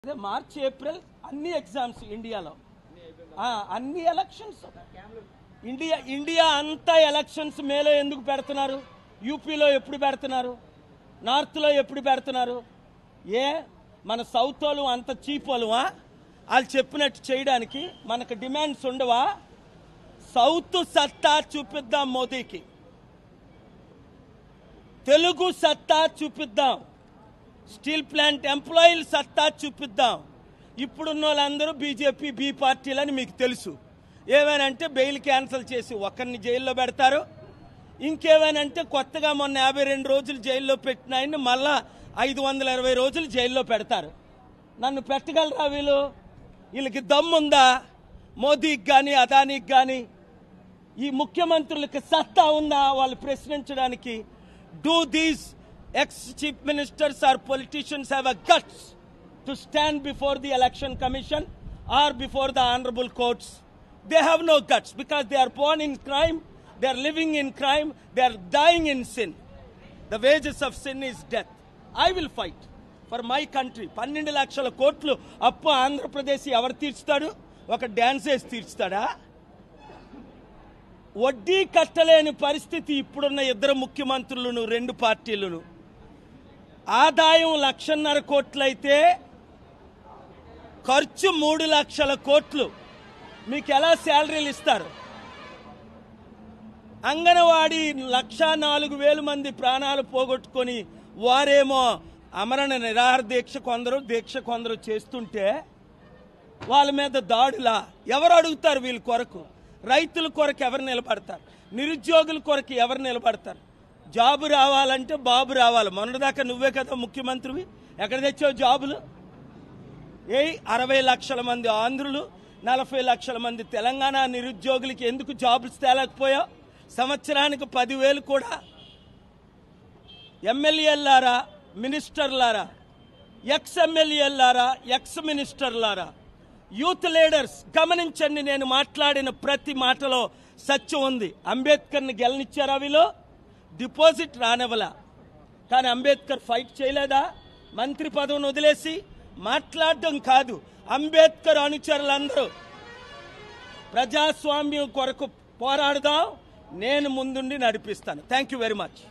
అదే March April అన్ని exams ఇండియాలో ఆ, అన్ని ఎలక్షన్స్ ఇండియా ఇండియా అంతా ఎలక్షన్స్ మేలో ఎందుకు పెడుతున్నారు యూపీలో ఎప్పుడు పెడుతున్నారు నార్త్లో ఎప్పుడు పెడుతున్నారు ఏ మన సౌత్ వాళ్ళు అంత చీప్ వాళ్ళువా వాళ్ళు చెప్పినట్టు చేయడానికి మనకు డిమాండ్స్ ఉండవా సౌత్ సత్తా చూపిద్దాం మోదీకి తెలుగు సత్తా చూపిద్దాం స్టీల్ ప్లాంట్ ఎంప్లాయీల సత్తా చూపిద్దాం ఇప్పుడున్న వాళ్ళందరూ బీజేపీ బీ పార్టీలని మీకు తెలుసు ఏమైనంటే బెయిల్ క్యాన్సిల్ చేసి ఒకరిని జైల్లో పెడతారు ఇంకేమైనంటే కొత్తగా మొన్న యాభై రెండు రోజులు జైల్లో పెట్టిన ఆయన్ని మళ్ళా ఐదు వందల ఇరవై రోజులు జైల్లో పెడతారు నన్ను పెట్టగలరా వీళ్ళు వీళ్ళకి దమ్ముందా మోదీకి కానీ అదానీకి కానీ ఈ ముఖ్యమంత్రులకు సత్తా ఉందా వాళ్ళు ప్రశ్నించడానికి do these ex chief ministers or politicians have a guts to stand before the election commission or before the honourable courts they have no guts because they are born in crime they are living in crime they are dying in sin the wages of sin is death I will fight for my country పన్నెండు లక్షల కోట్లు అప్పు ఆంధ్రప్రదేశ్ ఎవరు తీర్చుతాడు ఒక dance వేసి తీర్చుతాడా వడ్డీ కట్టలేని పరిస్థితి ఇప్పుడున్న ఇద్దరు ముఖ్యమంత్రులను రెండు పార్టీలను ఆదాయం లక్షన్నర కోట్లయితే ఖర్చు మూడు లక్షల కోట్లు మీకు ఎలా శాలరీలు ఇస్తారు అంగన్వాడీ లక్షా నాలుగు వేల మంది ప్రాణాలు పోగొట్టుకొని వారేమో అమరణ నిరాహార దీక్ష కొందరు దీక్ష కొందరు చేస్తుంటే వాళ్ళ మీద దాడులా ఎవరు అడుగుతారు వీళ్ళ కొరకు రైతుల కొరకు ఎవరు నిలబడతారు నిరుద్యోగుల కొరకు ఎవరు నిలబడతారు జాబు రావాలంటే బాబు రావాలి మొన్నటిదాకా నువ్వే కదా ముఖ్యమంత్రివి ఎక్కడ తెచ్చావు జాబులు ఏ అరవై లక్షల మంది ఆంధ్రులు నలభై లక్షల మంది తెలంగాణ నిరుద్యోగులకి ఎందుకు జాబులు తేలేకపోయావు సంవత్సరానికి పదివేలు కూడా ఎమ్మెల్యేలారా మినిస్టర్లారా ఎక్స్ ఎమ్మెల్యేలారా ఎక్స్ మినిస్టర్లారా యూత్ లీడర్స్ గమనించండి నేను మాట్లాడిన ప్రతి మాటలో సత్యం ఉంది అంబేద్కర్ని గెలనిచ్చారా వీళ్ళు డిపాజిట్ రానివ్వలా కానీ అంబేద్కర్ ఫైట్ చేయలేదా మంత్రి పదవిని వదిలేసి మాట్లాడడం కాదు అంబేద్కర్ అనుచరులందరూ ప్రజాస్వామ్యం కొరకు పోరాడదాం నేను ముందుండి నడిపిస్తాను థ్యాంక్ యూ వెరీ మచ్